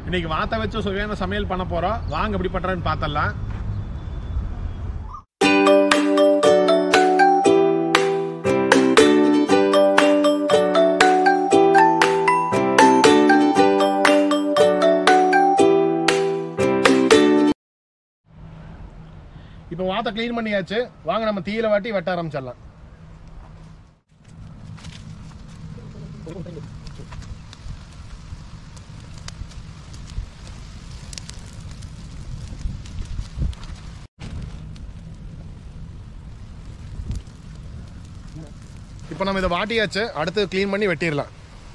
இன்னைக்கு வாத்த வச்சு சுவையான சமையல் பண்ண போறோம் வாங்க எப்படி பண்றேன்னு பார்த்தலாம் இப்போ வாத்தை க்ளீன் பண்ணியாச்சு வாங்க நம்ம தீயில வாட்டி வெட்ட ஆரம்பிச்சிடலாம் இப்போ நம்ம இதை வாட்டியாச்சு அடுத்து க்ளீன் பண்ணி வெட்டிடலாம்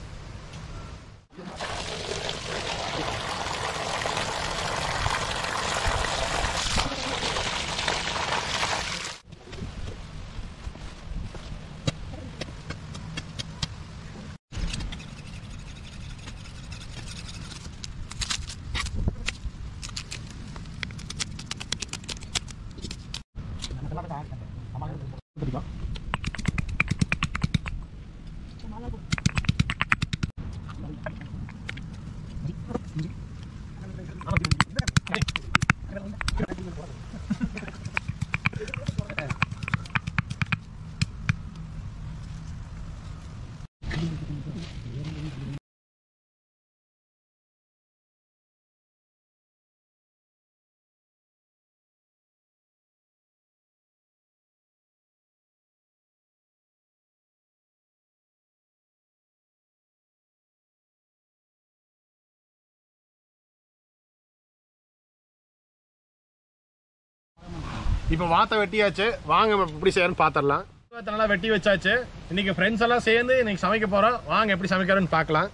இப்போ வாத்தை வெட்டியாச்சு வாங்க எப்படி செய்யறன்னு பார்த்துடலாம் வாத்தை நல்லா வெட்டி வச்சாச்சு இன்னைக்கு ஃப்ரெண்ட்ஸ் எல்லாம் சேர்ந்து இன்னைக்கு சமைக்க போறோம் வாங்க எப்படி சமைக்கிறோன்னு பார்க்கலாம்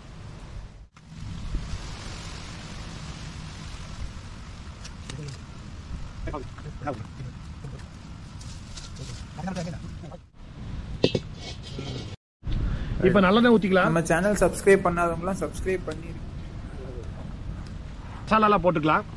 இப்போ நல்லெண்ணெய் ஊற்றிக்கலாம் நம்ம சேனல் சப்ஸ்கிரைப் பண்ணாதவங்களாம் சப்ஸ்கிரைப் பண்ணி மசாலாலாம் போட்டுக்கலாம்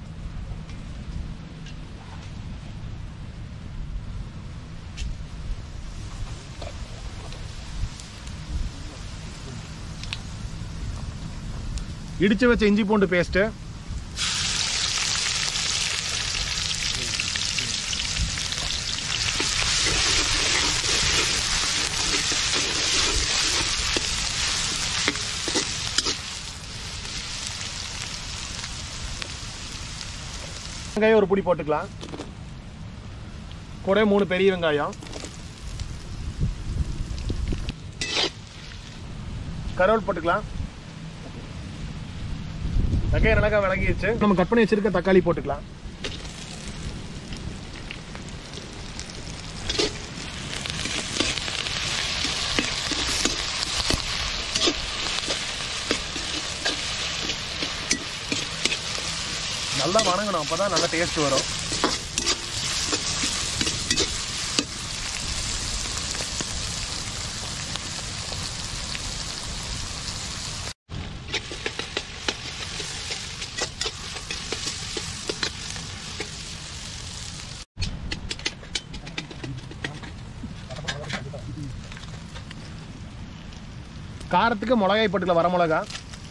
இடிச்சு வச்ச இஞ்சி பூண்டு பேஸ்ட்டு வெங்காயம் ஒரு புடி போட்டுக்கலாம் கூட மூணு பெரிய வெங்காயம் கருவேல் போட்டுக்கலாம் வெங்காயம் நல்லா விளங்கிடுச்சு நம்ம கட் பண்ணி வச்சிருக்க தக்காளி போட்டுக்கலாம் நல்லா வணங்கணும் அப்பதான் நல்ல டேஸ்ட் வரும் காரத்துக்கு மிளகாய் போட்டுக்கலாம் வர மிளகா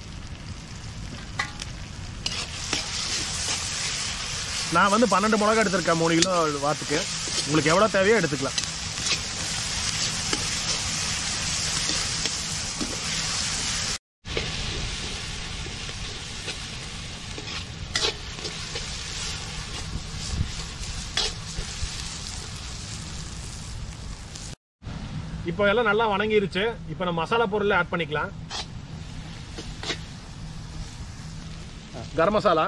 நான் வந்து பன்னெண்டு மிளகா எடுத்திருக்கேன் மூணு கிலோ வாத்துக்கு உங்களுக்கு எவ்வளோ தேவையோ எடுத்துக்கலாம் இப்போ எல்லாம் நல்லா வணங்கிருச்சு இப்போ நம்ம மசாலா பொருள் ஆட் பண்ணிக்கலாம் கரம் மசாலா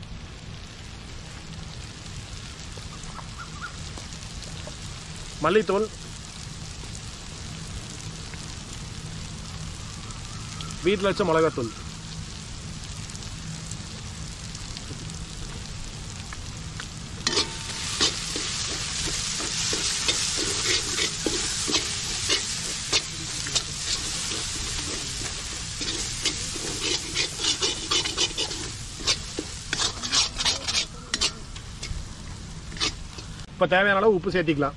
மல்லித்தூள் வீட்டில் வச்ச மிளகாத்தூள் இப்போ தேவையான அளவு உப்பு சேர்த்திக்கலாம்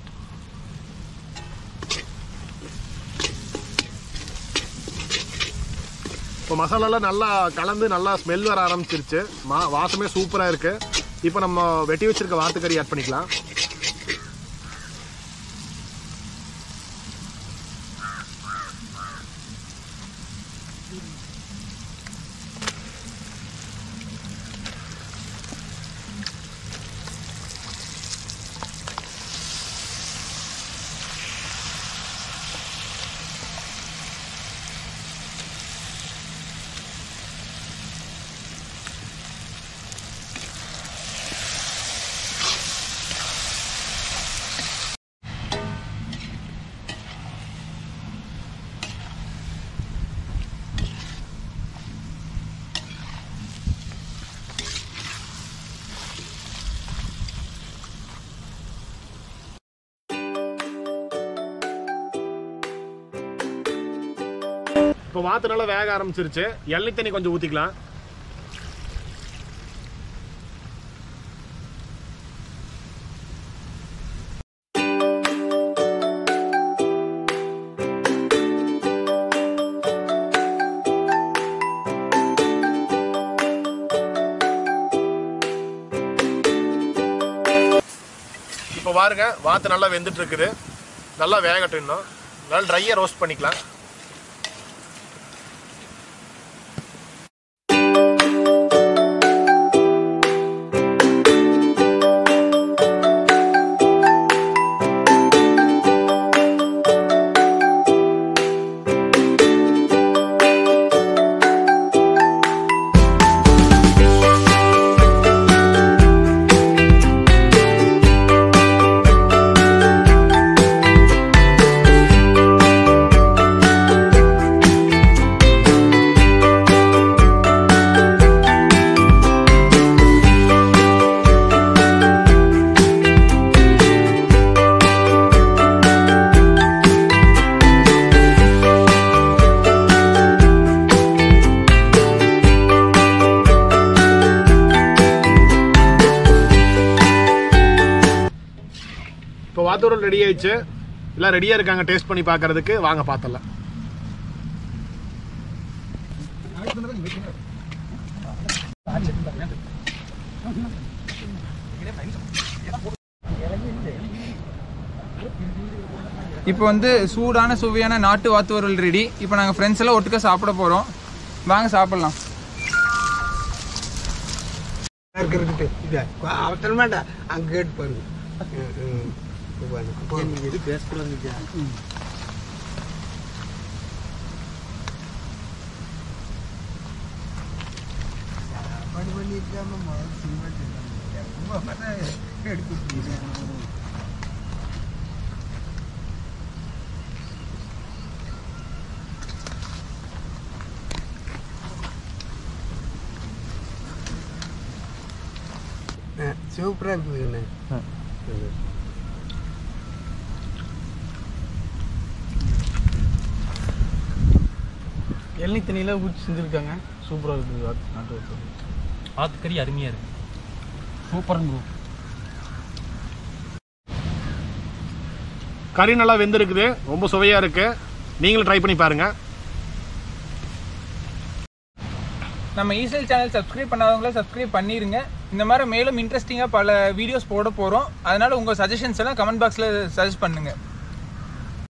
இப்போ மசாலாலாம் நல்லா கலந்து நல்லா ஸ்மெல் வர ஆரம்பிச்சிருச்சு மா வாசமே சூப்பராக இருக்கு இப்போ நம்ம வெட்டி வச்சிருக்க வாத்துக்கறி ஆட் பண்ணிக்கலாம் இப்போ வாத்து நல்லா வேக ஆரம்பிச்சிருச்சு எண்ணெய் தண்ணி கொஞ்சம் ஊற்றிக்கலாம் இப்போ பாருங்க வாத்து நல்லா வெந்துட்டு இருக்குது நல்லா வேகட்டும் இன்னும் நல்லா ட்ரையாக ரோஸ்ட் பண்ணிக்கலாம் இப்போ வாத்தூரல் ரெடி ஆயிடுச்சு எல்லாம் ரெடியாக இருக்காங்க டேஸ்ட் பண்ணி பார்க்கறதுக்கு வாங்க பார்த்துடலாம் இப்போ வந்து சூடான சுவையான நாட்டு வாத்து வறுவல் ரெடி இப்போ நாங்கள் ஃப்ரெண்ட்ஸ் எல்லாம் ஒட்டுக்கா சாப்பிட போகிறோம் வாங்க சாப்பிடலாம் இருக்கட்டு இது அவசரம் வேண்டாம் அங்க கேட்டு பாருங்க ம், ம். இப்ப பாருங்க. அப்போ சாப்பாடு பண்ணிருக்காம முதல்ல சினிமா சொல்லுவாங்க. ரொம்ப பார்த்தா எடுத்து விட்டுருங்க. ஆ, சூப்பரா இருக்குதுண்ணே இது. எண்ணெய் தண்ணியில் ஊற்றி செஞ்சுருக்காங்க சூப்பராக இருக்குது வாத்து நாட்டு வாத்து ஆத்துக்கறி அருமையாக இருக்கு சூப்பருங்க ப்ரோ கறி நல்லா வெந்திருக்குது ரொம்ப சுவையாக இருக்கு நீங்களும் ட்ரை பண்ணி பாருங்க நம்ம ஈசல் சேனல் சப்ஸ்கிரைப் பண்ணாதவங்கள சப்ஸ்கிரைப் பண்ணிருங்க இந்த மாதிரி மேலும் இன்ட்ரெஸ்டிங்காக பல வீடியோஸ் போட போகிறோம் அதனால உங்கள் சஜஷன்ஸ் எல்லாம் கமெண்ட் பாக்ஸில் சஜஸ்ட் பண்ணுங்கள்